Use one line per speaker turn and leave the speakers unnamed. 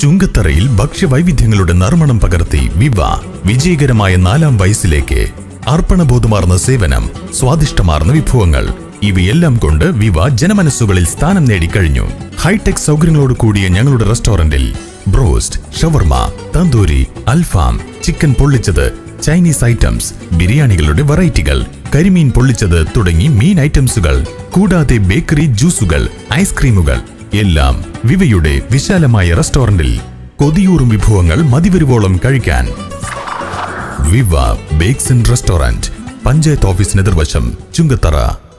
ചുങ്കത്തറയിൽ ഭക്ഷ്യവൈവിധ്യങ്ങളുടെ നറുമണം പകർത്തി വിവ വിജയകരമായ നാലാം വയസ്സിലേക്ക് അർപ്പണബോധമാർന്ന സേവനം സ്വാദിഷ്ടമാർന്ന വിഭവങ്ങൾ ഇവയെല്ലാം കൊണ്ട് വിവ ജനമനസ്സുകളിൽ സ്ഥാനം നേടിക്കഴിഞ്ഞു ഹൈടെക് സൗകര്യങ്ങളോട് കൂടിയ ഞങ്ങളുടെ റെസ്റ്റോറന്റിൽ broast shawarma tandoori alfaham chicken പൊള്ളിച്ചത് ചൈനീസ് ഐറ്റംസ് ബിരിയാണികളുടെ വെറൈറ്റികൾ കരിമീൻ പൊള്ളിച്ചത് തുടങ്ങി മീൻ ഐറ്റംസുകൾ കൂടാതെ ബേക്കറി ജ്യൂസുകൾ ഐസ്ക്രീമുകൾ എല്ലാം വിവയുടെ വിശാലമായ റെസ്റ്റോറന്റിൽ കൊതിയൂറും വിഭവങ്ങൾ മതിവരുവോളം കഴിക്കാൻ വിവ ബേക്സ് ആൻഡ് റെസ്റ്റോറന്റ് പഞ്ചായത്ത് ഓഫീസിന് എതിർവശം ചുങ്കത്തറ